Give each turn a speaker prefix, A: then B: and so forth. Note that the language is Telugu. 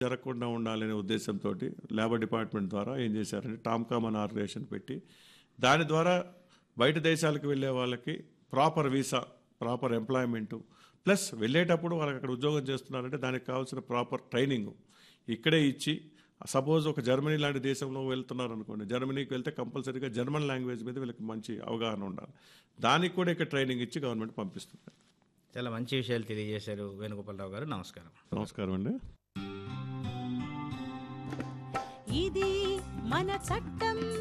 A: జరగకుండా ఉండాలనే ఉద్దేశంతో లేబర్ డిపార్ట్మెంట్ ద్వారా ఏం చేశారంటే టామ్కామ్ అనే ఆర్గనైజేషన్ పెట్టి దాని ద్వారా బయట దేశాలకు వెళ్ళే వాళ్ళకి proper visa proper employment plus వెళ్ళేటప్పుడు వాళ్ళకి అక్కడ ఉద్యోగం చేస్తున్నారంటే దానికి కావాల్సిన ప్రాపర్ ట్రైనింగ్ ఇక్కడే ఇచ్చి సపోజ్ ఒక జర్మనీ లాంటి దేశంలో వెళ్తున్నారు అనుకోండి జర్మనీకి వెళ్తే కంపల్సరీగా జర్మన్ లాంగ్వేజ్ మీద వీళ్ళకి మంచి అవగాహన ఉండాలి దానికి కూడా ఇక్కడ ట్రైనింగ్ ఇచ్చి గవర్నమెంట్ పంపిస్తుంది
B: చాలా మంచి విషయాలు తెలియజేశారు వేణుగోపాలరావు గారు నమస్కారం
A: నమస్కారం అండి
C: ఇది మన చట్టం